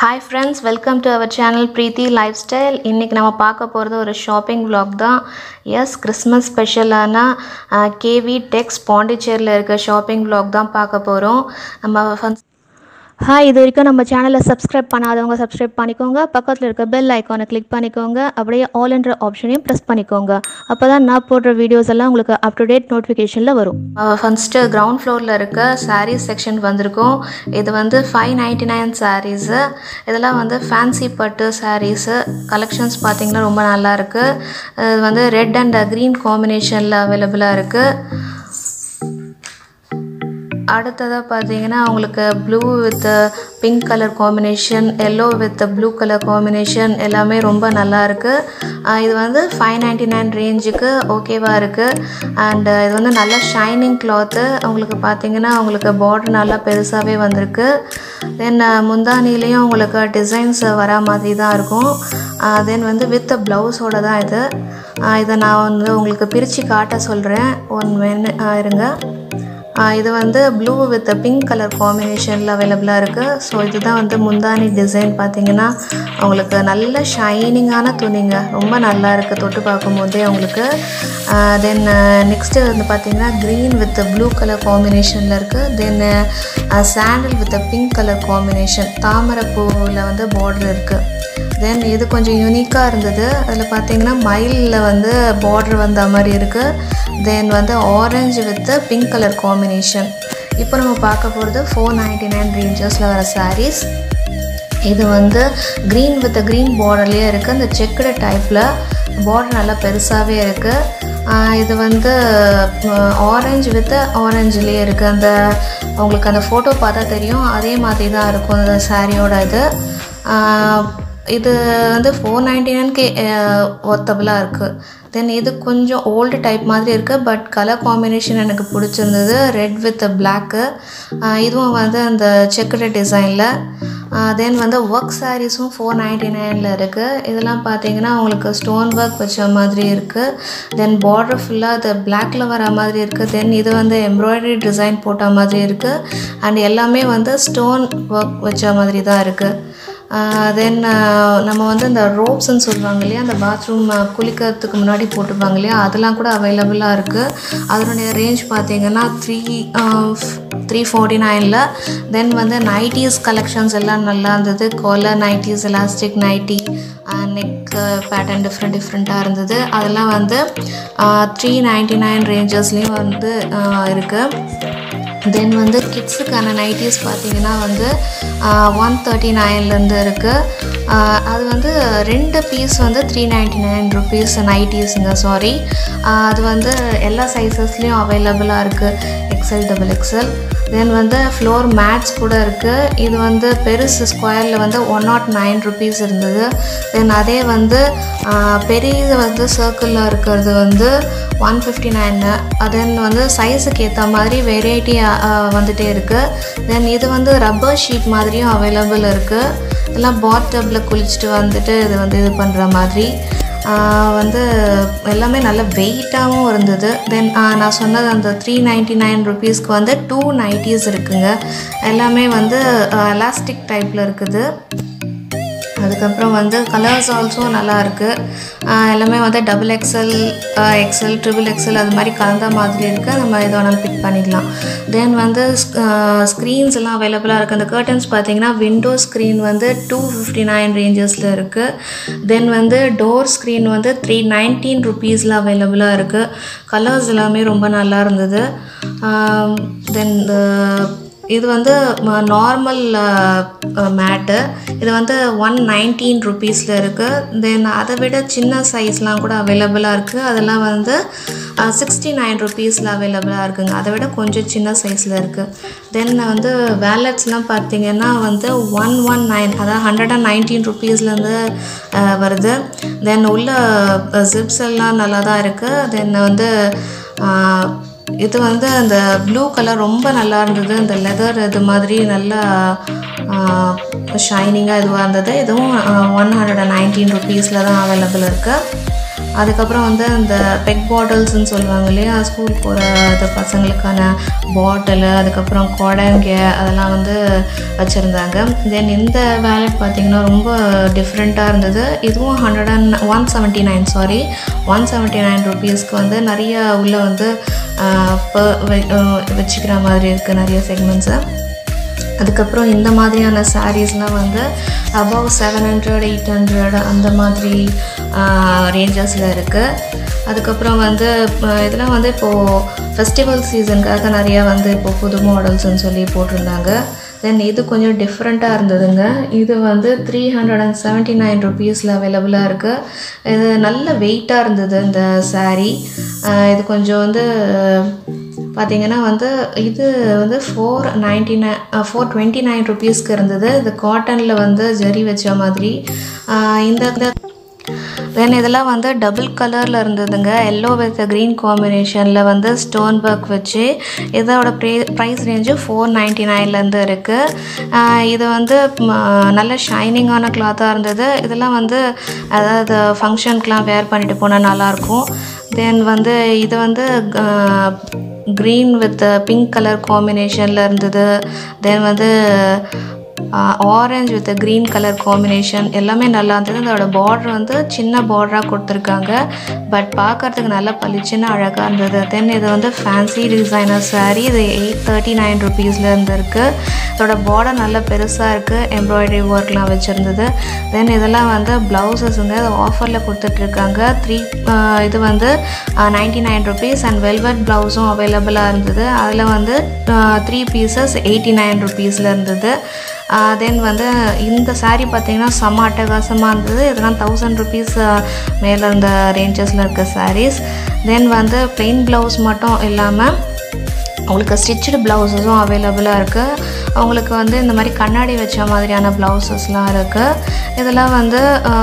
hi friends welcome to our channel Preethi lifestyle இன்றைக்கி நம்ம பார்க்க போகிறது ஒரு ஷாப்பிங் vlog தான் எஸ் கிறிஸ்மஸ் ஸ்பெஷலான கேவி டெக்ஸ் பாண்டிச்சேரியில் இருக்க ஷாப்பிங் vlog தான் பார்க்க போகிறோம் நம்ம ஃபஸ்ட் ஹாய் இது வரைக்கும் நம்ம சேனலை சப்ஸ்கிரைப் பண்ணாதவங்க சப்ஸ்கிரைப் பண்ணிக்கோங்க பக்கத்தில் இருக்க பெல் ஐக்கானை கிளிக் பண்ணிக்கோங்க அப்படியே ஆல் என்ற ஆப்ஷனையும் ப்ரெஸ் பண்ணிக்கோங்க அப்போ தான் நான் போடுற வீடியோஸ் எல்லாம் உங்களுக்கு அப் டு டேட் நோட்டிஃபிகேஷனில் வரும் ஃபஸ்ட்டு கிரவுண்ட் ஃப்ளோரில் இருக்க சாரீஸ் செக்ஷன் வந்திருக்கோம் இது வந்து ஃபைவ் நைன்டி நைன் சாரீஸு இதெல்லாம் வந்து ஃபேன்சி பட்டு சாரீஸு கலெக்ஷன்ஸ் பார்த்தீங்கன்னா ரொம்ப நல்லா இருக்கு இது வந்து ரெட் அண்ட் க்ரீன் காம்பினேஷனில் அவைலபிளாக இருக்குது அடுத்ததாக பார்த்தீங்கன்னா உங்களுக்கு blue with pink colour combination yellow with blue colour combination எல்லாமே ரொம்ப நல்லா இருக்குது இது வந்து ஃபைவ் நைன்டி நைன் ரேஞ்சுக்கு ஓகேவாக இருக்குது அண்ட் இது வந்து நல்ல ஷைனிங் கிளாத்து உங்களுக்கு பார்த்தீங்கன்னா உங்களுக்கு பார்டர் நல்லா பெருசாகவே வந்திருக்கு தென் முந்தானிலையும் உங்களுக்கு டிசைன்ஸ் வரா மாதிரி தான் இருக்கும் தென் வந்து வித் ப்ளவுஸோட தான் இது இதை நான் வந்து உங்களுக்கு பிரித்து காட்ட சொல்கிறேன் ஒன் மென் இருங்க இது வந்து ப்ளூ வித் பிங்க் கலர் காம்பினேஷனில் அவைலபிளாக இருக்குது ஸோ இதுதான் வந்து முந்தானி டிசைன் பார்த்தீங்கன்னா உங்களுக்கு நல்ல ஷைனிங்கான துணிங்க ரொம்ப நல்லா இருக்குது தொட்டு பார்க்கும்போதே உங்களுக்கு தென் நெக்ஸ்ட்டு வந்து பார்த்தீங்கன்னா க்ரீன் வித் ப்ளூ கலர் காம்பினேஷனில் இருக்குது then sandal with pink colour combination தாமரைப்பூவில் வந்து பார்டர் இருக்குது தென் இது கொஞ்சம் யூனிக்காக இருந்தது அதில் பார்த்தீங்கன்னா மயிலில் வந்து பார்டர் வந்த மாதிரி இருக்குது தென் வந்து orange with pink colour combination இப்போ நம்ம பார்க்க போகிறது ஃபோர் நைன்டி நைன் ரேஞ்சஸில் வர சாரீஸ் இது வந்து க்ரீன் வித் க்ரீன் பார்டர்லேயே இருக்குது அந்த செக்குடு டைப்பில் பார்டர் நல்லா பெருசாகவே இருக்குது இது வந்து ஆரஞ்சு வித் ஆரஞ்சுலேயே இருக்குது அந்த உங்களுக்கு அந்த ஃபோட்டோ பார்த்தா தெரியும் அதே மாதிரி தான் இருக்கும் அந்த சாரியோட இது இது வந்து ஃபோர் நைன்டி நைன்க்கு ஒர்த்தபுளாக இருக்குது தென் இது கொஞ்சம் ஓல்டு டைப் மாதிரி இருக்குது பட் கலர் காம்பினேஷன் எனக்கு பிடிச்சிருந்தது ரெட் வித் பிளாக்கு இதுவும் வந்து அந்த செக்குடு டிசைனில் தென் வந்து ஒர்க் சாரீஸும் ஃபோர் நைன்டி நைனில் இருக்குது இதெல்லாம் பார்த்தீங்கன்னா உங்களுக்கு ஸ்டோன் ஒர்க் வச்ச மாதிரி இருக்குது தென் பார்டர் ஃபுல்லாக அது பிளாக்கில் வர மாதிரி இருக்குது தென் இது வந்து எம்ப்ராய்டரி டிசைன் போட்ட மாதிரி இருக்குது அண்ட் எல்லாமே வந்து ஸ்டோன் ஒர்க் வச்ச மாதிரி தான் இருக்குது தென் நம்ம வந்து இந்த ரோப்ஸ்ன்னு சொல்லுவாங்க இல்லையா அந்த பாத்ரூம் குளிக்கிறதுக்கு முன்னாடி போட்டுருப்பாங்க இல்லையா அதெல்லாம் கூட அவைலபிளாக இருக்குது அதனுடைய ரேஞ்ச் பார்த்தீங்கன்னா த்ரீ த்ரீ ஃபார்ட்டி நைனில் தென் வந்து நைட்டிஸ் கலெக்ஷன்ஸ் எல்லாம் நல்லா இருந்தது collar nighties elastic nighty neck pattern different டிஃப்ரெண்ட்டாக இருந்தது அதெல்லாம் வந்து த்ரீ நைன்ட்டி நைன் ரேஞ்சஸ்லேயும் வந்து இருக்குது தென் வந்து கிட்ஸுக்கான நைட்டிஸ் பார்த்தீங்கன்னா வந்து ஒன் தேர்ட்டி நைன்லேருந்து இருக்குது அது வந்து ரெண்டு பீஸ் வந்து த்ரீ நைன்ட்டி நைன் ருபீஸ் நைட்டிஸுங்க சாரி அது வந்து எல்லா சைஸஸ்லேயும் அவைலபிளாக இருக்குது எக்ஸல் டபுள் எக்ஸல் தென் வந்து ஃப்ளோர் மேட்ஸ் கூட இருக்குது இது வந்து பெருசு ஸ்கொயரில் வந்து ஒன் நாட் நைன் ருபீஸ் இருந்தது தென் அதே வந்து பெரிய வந்து சர்க்கிளில் இருக்கிறது வந்து ஒன் ஃபிஃப்டி நைனு தென் வந்து சைஸுக்கு ஏற்ற மாதிரி வெரைட்டி வந்துகிட்டே இருக்குது தென் இது வந்து ரப்பர் ஷீட் மாதிரியும் அவைலபிள் இருக்குது எல்லாம் பாத் டப்பில் குளிச்சுட்டு வந்துட்டு இது வந்து இது பண்ணுற மாதிரி வந்து எல்லாமே நல்ல வெயிட்டாகவும் இருந்தது தென் நான் சொன்னது அந்த த்ரீ நைன்ட்டி நைன் ருபீஸ்க்கு வந்து டூ நைட்டிஸ் இருக்குங்க எல்லாமே வந்து எலாஸ்டிக் டைப்பில் இருக்குது அதுக்கப்புறம் வந்து கலர்ஸ் ஆல்சோ நல்லா இருக்குது எல்லாமே வந்து double XL XL triple XL அது மாதிரி கலந்த மாதிரி இருக்குது நம்ம எது வேணாலும் பிக் பண்ணிக்கலாம் தென் வந்து ஸ்க்ரீன்ஸ் எல்லாம் அவைலபிளாக இருக்குது அந்த கர்டன்ஸ் பார்த்தீங்கன்னா விண்டோ ஸ்க்ரீன் வந்து டூ ஃபிஃப்டி நைன் ரேஞ்சஸில் இருக்குது தென் வந்து டோர் ஸ்க்ரீன் வந்து த்ரீ நைன்டீன் ருபீஸில் அவைலபிளாக இருக்குது கலர்ஸ் எல்லாமே ரொம்ப நல்லா இருந்தது தென் இது வந்து நார்மல் மேட்டு இது வந்து ஒன் நைன்டீன் ருபீஸில் இருக்குது தென் அதை விட சின்ன சைஸ்லாம் கூட அவைலபிளாக இருக்குது அதெல்லாம் வந்து சிக்ஸ்டி நைன் ருபீஸில் அவைலபிளாக இருக்குங்க அதை விட கொஞ்சம் சின்ன சைஸில் இருக்குது தென் வந்து வேலட்ஸ்லாம் பார்த்தீங்கன்னா வந்து ஒன் ஒன் நைன் அதாவது ஹண்ட்ரட் அண்ட் நைன்டீன் ருபீஸ்லேருந்து வருது தென் உள்ள ஜிப்ஸ் எல்லாம் நல்லா தான் இருக்குது தென் வந்து இது வந்து அந்த ப்ளூ கலர் ரொம்ப நல்லா இருந்தது இந்த லெதர் இது மாதிரி நல்லா ஷைனிங்காக இதுவாக இருந்தது இதுவும் ஒன் ஹண்ட்ரட் அண்ட் நைன்டீன் ருபீஸில் தான் அவைலபிள் இருக்குது அதுக்கப்புறம் வந்து அந்த பெக் பாட்டில்ஸ்னு சொல்லுவாங்க இல்லையா ஸ்கூல் போகிற அந்த பசங்களுக்கான பாட்டிலு அதுக்கப்புறம் குடங்க அதெல்லாம் வந்து வச்சுருந்தாங்க தென் இந்த வேலட் பார்த்திங்கன்னா ரொம்ப டிஃப்ரெண்ட்டாக இருந்தது இதுவும் hundred and one seventy nine sorry one seventy nine ருபீஸ்க்கு வந்து நிறைய உள்ளே வந்து ஆஹ், ப- வெ- ஆஹ், வச்சுக்கிற மாதிரி இருக்குது நிறைய செக்மெண்ட்ஸு அதுக்கப்புறம் இந்த மாதிரியான சாரீஸ்லாம் வந்து above seven hundred eight hundred அந்த மாதிரி ரேஞ்சஸில் இருக்குது அதுக்கப்புறம் வந்து அஹ், இதெல்லாம் வந்து இப்போது ஃபெஸ்டிவல் சீசனுக்காக நிறையா வந்து இப்போது புது மாடல்ஸ்னு சொல்லி போட்டிருந்தாங்க தென் இது கொஞ்சம் டிஃப்ரெண்ட்டாக இருந்ததுங்க இது வந்து three hundred and seventy nine ருபீஸில் அவைலபிளாக இருக்குது இது நல்ல வெயிட்டாக இருந்தது இந்த saree அஹ், இது கொஞ்சம் வந்து பார்த்தீங்கன்னா வந்து இது வந்து four ninety nine four twenty nine ருபீஸ்க்கு இருந்தது இது காட்டனில் வந்து ஜரி வச்ச மாதிரி ஆஹ் இந்த தென் இதெல்லாம் வந்து டபுள் கலரில் இருந்ததுங்க எல்லோ வித் க்ரீன் காம்பினேஷனில் வந்து ஸ்டோன் ஒர்க் வச்சு இதோட ப்ரே ப்ரைஸ் ரேஞ்சு ஃபோர் நைன்ட்டி நைன்லேருந்து இருக்குது இது வந்து ம, நல்ல ஷைனிங்கான கிளாத்தாக இருந்தது இதெல்லாம் வந்து அதாவது ஃபங்க்ஷனுக்குலாம் வேர் பண்ணிட்டு போனால் நல்லாயிருக்கும் தென் வந்து இது வந்து க்ரீன் வித் பிங்க் கலர் காம்பினேஷனில் இருந்தது தென் வந்து orange with green colour combination எல்லாமே நல்லா இருந்தது அதோட பார்டர் வந்து சின்ன பார்டராக கொடுத்துருக்காங்க பட் பார்க்கறதுக்கு நல்லா பளிச்சுன்னு அழகாக இருந்தது தென் இது வந்து ஃபேன்சி டிசைனர் saree இது எயிட் தேர்ட்டி நைன் ருபீஸில் இருந்திருக்கு இதோட பார்டர் நல்லா பெருசாக இருக்குது எம்ப்ராய்டரி ஒர்க்லாம் வச்சுருந்தது தென் இதெல்லாம் வந்து ப்ளவுசஸுங்க இது ஆஃபரில் கொடுத்துட்ருக்காங்க த்ரீ இது வந்து ninety nine rupees and velvet ப்ளவுஸும் அவைலபிளாக இருந்தது அதில் வந்து த்ரீ பீசஸ் எயிட்டி நைன் ருபீஸில் இருந்தது தென் வந்து இந்த saree பார்த்தீங்கன்னா செம்ம அட்டகாசமாக இருந்தது இதெல்லாம் தௌசண்ட் ருபீஸ் மேலே இருந்த ரேஞ்சஸில் இருக்க sarees தென் வந்து plain ப்ளவுஸ் மட்டும் இல்லாமல் உங்களுக்கு ஸ்டிச்சுடு ப்ளவுஸஸும் அவைலபிளாக இருக்குது அவங்களுக்கு வந்து இந்த மாதிரி கண்ணாடி வச்ச மாதிரியான ப்ளவுசஸ்லாம் இருக்குது இதெல்லாம் வந்து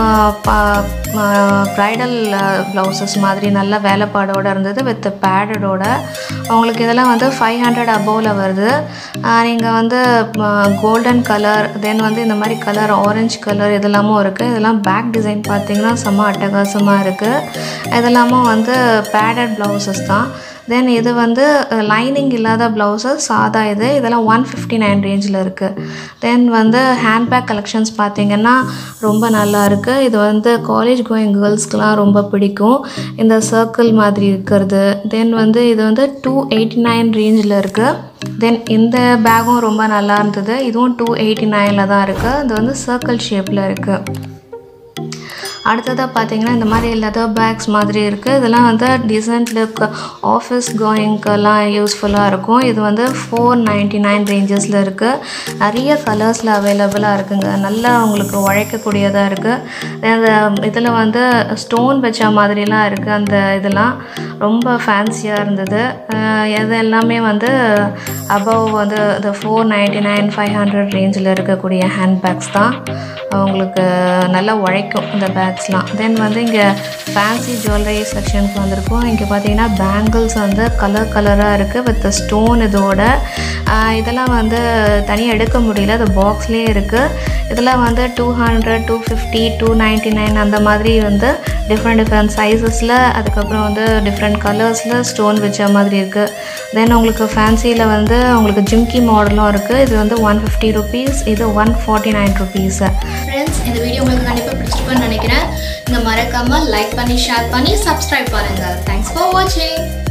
ப்ரைடல் ப்ளவுசஸ் மாதிரி நல்ல வேலைப்பாடோடு இருந்தது வித் பேடடோட அவங்களுக்கு இதெல்லாம் வந்து ஃபைவ் ஹண்ட்ரட் அபோவில் வருது நீங்கள் வந்து கோல்டன் கலர் தென் வந்து இந்த மாதிரி கலர் ஆரஞ்சு கலர் இதெல்லாமும் இருக்குது இதெல்லாம் பேக் டிசைன் பார்த்தீங்கன்னா செம்ம அட்டகாசமாக இருக்குது இதெல்லாமும் வந்து பேடட் ப்ளவுசஸ் தான் தென் இது வந்து லைனிங் இல்லாத ப்ளவுசஸ் சாதா இது இதெல்லாம் ஒன் ஃபிஃப்டி நைன் ரேஞ்சில் இருக்குது தென் வந்து ஹேண்ட்பேக் கலெக்ஷன்ஸ் பார்த்தீங்கன்னா ரொம்ப நல்லா இருக்குது இது வந்து காலேஜ் கோயிங் கேர்ள்ஸ்க்கெலாம் ரொம்ப பிடிக்கும் இந்த சர்க்கிள் மாதிரி இருக்கிறது தென் வந்து இது வந்து டூ எயிட்டி நைன் ரேஞ்சில் இருக்குது தென் இந்த பேக்கும் ரொம்ப நல்லா இருந்தது இதுவும் டூ எயிட்டி நைனில் தான் இருக்குது இது வந்து சர்க்கிள் ஷேப்பில் இருக்குது அடுத்ததாக பார்த்தீங்கன்னா இந்த மாதிரி லெதர் பேக்ஸ் மாதிரி இருக்குது இதெல்லாம் வந்து டிசன்ட் லுக் ஆஃபீஸ் கோயிங்க்கெல்லாம் யூஸ்ஃபுல்லாக இருக்கும் இது வந்து ஃபோர் நைன்ட்டி நைன் ரேஞ்சஸில் இருக்குது நிறைய கலர்ஸில் அவைலபிளாக இருக்குங்க நல்லா உங்களுக்கு உழைக்கக்கூடியதாக இருக்குது அந்த இதில் வந்து ஸ்டோன் வச்ச மாதிரிலாம் இருக்குது அந்த இதெல்லாம் ரொம்ப ஃபேன்சியாக இருந்தது அஹ் இது எல்லாமே வந்து அபவ் வந்து இந்த four ninety nine five hundred ரேஞ்சில் இருக்கக்கூடிய ஹேண்ட் பேக்ஸ் தான் அவங்களுக்கு நல்லா உழைக்கும் இந்த பேக்ஸ்லாம் தென் வந்து இங்கே ஃபேன்சி ஜுவல்லரி செக்ஷனுக்கு வந்திருக்கோம் இங்கே பார்த்தீங்கன்னா பேங்கிள்ஸ் வந்து கலர் கலராக இருக்குது வித் ஸ்டோன் இதோட ஆஹ் இதெல்லாம் வந்து தனியாக எடுக்க முடியல அது பாக்ஸ்லேயே இருக்குது இதெல்லாம் வந்து two hundred two fifty two ninety nine அந்த மாதிரி வந்து டிஃப்ரெண்ட் டிஃப்ரெண்ட் சைஸஸில் அதுக்கப்புறம் வந்து டிஃப்ரெண்ட் கலர்ஸில் ஸ்டோன் வச்ச மாதிரி இருக்குது தென் உங்களுக்கு ஃபேன்சியில் வந்து உங்களுக்கு ஜிம்கி மாடலும் இருக்குது இது வந்து ஒன் ஃபிஃப்டி ருபீஸ் இது one forty nine rupees friends இந்த வீடியோ உங்களுக்கு கண்டிப்பாக பிடிச்சிருக்குன்னு நினைக்கிறேன் நீங்கள் மறக்காமல் லைக் பண்ணி ஷேர் பண்ணி சப்ஸ்கிரைப் பண்ணுங்கள் தேங்க்ஸ் ஃபார் வாட்சிங்